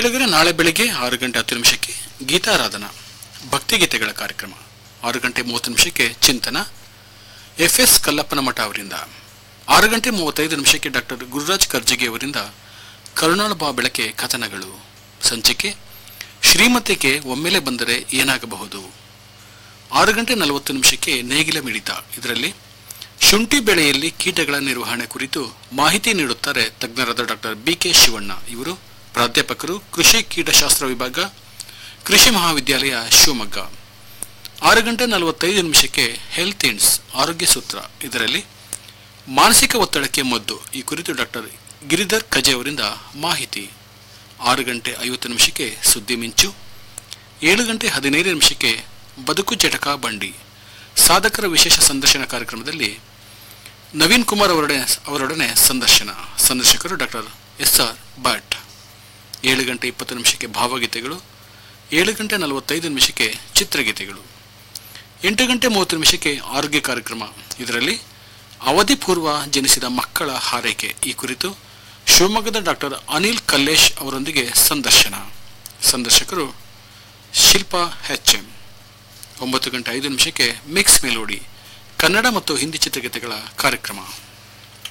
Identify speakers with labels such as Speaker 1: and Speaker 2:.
Speaker 1: ಕೇಳಿದರೆ ನಾಳೆ ಬೆಳಿಗ್ಗೆ ಆರು ಗಂಟೆ ಹತ್ತು ನಿಮಿಷಕ್ಕೆ ಗೀತಾರಾಧನಾ ಭಕ್ತಿಗೀತೆಗಳ ಕಾರ್ಯಕ್ರಮ ಆರು ಗಂಟೆ ಮೂವತ್ತು ನಿಮಿಷಕ್ಕೆ ಚಿಂತನ ಎಫ್ ಎಸ್ ಕಲ್ಲಪ್ಪನ ಮಠ ಅವರಿಂದ ಆರು ಗಂಟೆ ಮೂವತ್ತೈದು ನಿಮಿಷಕ್ಕೆ ಡಾಕ್ಟರ್ ಗುರುರಾಜ್ ಕರ್ಜಗಿ ಅವರಿಂದ ಕರುಣಾಳ ಬಾ ಬೆಳಕೆ ಕಥನಗಳು ಸಂಚಿಕೆ ಶ್ರೀಮತಿಗೆ ಒಮ್ಮೆಲೆ ಬಂದರೆ ಏನಾಗಬಹುದು ಆರು ಗಂಟೆ ನಲವತ್ತು ನಿಮಿಷಕ್ಕೆ ನೇಗಿಲ ಮಿಡಿತ ಇದರಲ್ಲಿ ಶುಂಠಿ ಬೆಳೆಯಲ್ಲಿ ಕೀಟಗಳ ನಿರ್ವಹಣೆ ಕುರಿತು ಮಾಹಿತಿ ನೀಡುತ್ತಾರೆ ತಜ್ಞರಾದ ಡಾಕ್ಟರ್ ಬಿ ಕೆ ಶಿವಣ್ಣ ಇವರು ಪ್ರಾಧ್ಯಾಪಕರು ಕೃಷಿ ಕೀಟಶಾಸ್ತ್ರ ವಿಭಾಗ ಕೃಷಿ ಮಹಾವಿದ್ಯಾಲಯ ಶಿವಮೊಗ್ಗ ಆರು ಗಂಟೆ ನಲವತ್ತೈದು ನಿಮಿಷಕ್ಕೆ ಹೆಲ್ತ್ ಇಂಡ್ಸ್ ಆರೋಗ್ಯ ಸೂತ್ರ ಇದರಲ್ಲಿ ಮಾನಸಿಕ ಒತ್ತಡಕ್ಕೆ ಮದ್ದು ಈ ಕುರಿತು ಡಾಕ್ಟರ್ ಗಿರಿಧರ್ ಕಜೆ ಅವರಿಂದ ಮಾಹಿತಿ ಆರು ಗಂಟೆ ಐವತ್ತು ನಿಮಿಷಕ್ಕೆ ಸುದ್ದಿ ಮಿಂಚು ಏಳು ಗಂಟೆ ಹದಿನೈದು ನಿಮಿಷಕ್ಕೆ ಬದುಕು ಜಟಕ ಬಂಡಿ ಸಾಧಕರ ವಿಶೇಷ ಸಂದರ್ಶನ ಕಾರ್ಯಕ್ರಮದಲ್ಲಿ ನವೀನ್ ಕುಮಾರ್ ಅವರೊಡನೆ ಅವರೊಡನೆ ಸಂದರ್ಶನ ಸಂದರ್ಶಕರು ಡಾಕ್ಟರ್ ಎಸ್ ಆರ್ ಭಟ್ ಏಳು ಗಂಟೆ ಇಪ್ಪತ್ತು ನಿಮಿಷಕ್ಕೆ ಭಾವಗೀತೆಗಳು ಏಳು ಗಂಟೆ ನಲವತ್ತೈದು ನಿಮಿಷಕ್ಕೆ ಚಿತ್ರಗೀತೆಗಳು ಎಂಟು ಗಂಟೆ ಮೂವತ್ತು ನಿಮಿಷಕ್ಕೆ ಆರೋಗ್ಯ ಕಾರ್ಯಕ್ರಮ ಇದರಲ್ಲಿ ಅವಧಿ ಪೂರ್ವ ಜನಿಸಿದ ಮಕ್ಕಳ ಹಾರೈಕೆ ಈ ಕುರಿತು ಶಿವಮೊಗ್ಗದ ಡಾಕ್ಟರ್ ಅನಿಲ್ ಕಲ್ಲೇಶ್ ಅವರೊಂದಿಗೆ ಸಂದರ್ಶನ ಸಂದರ್ಶಕರು ಶಿಲ್ಪಾ ಎಚ್ ಎಂ ಒಂಬತ್ತು ಗಂಟೆ ಐದು ನಿಮಿಷಕ್ಕೆ ಮಿಕ್ಸ್ ಮೆಲೋಡಿ ಕನ್ನಡ ಮತ್ತು ಹಿಂದಿ ಚಿತ್ರಗೀತೆಗಳ ಕಾರ್ಯಕ್ರಮ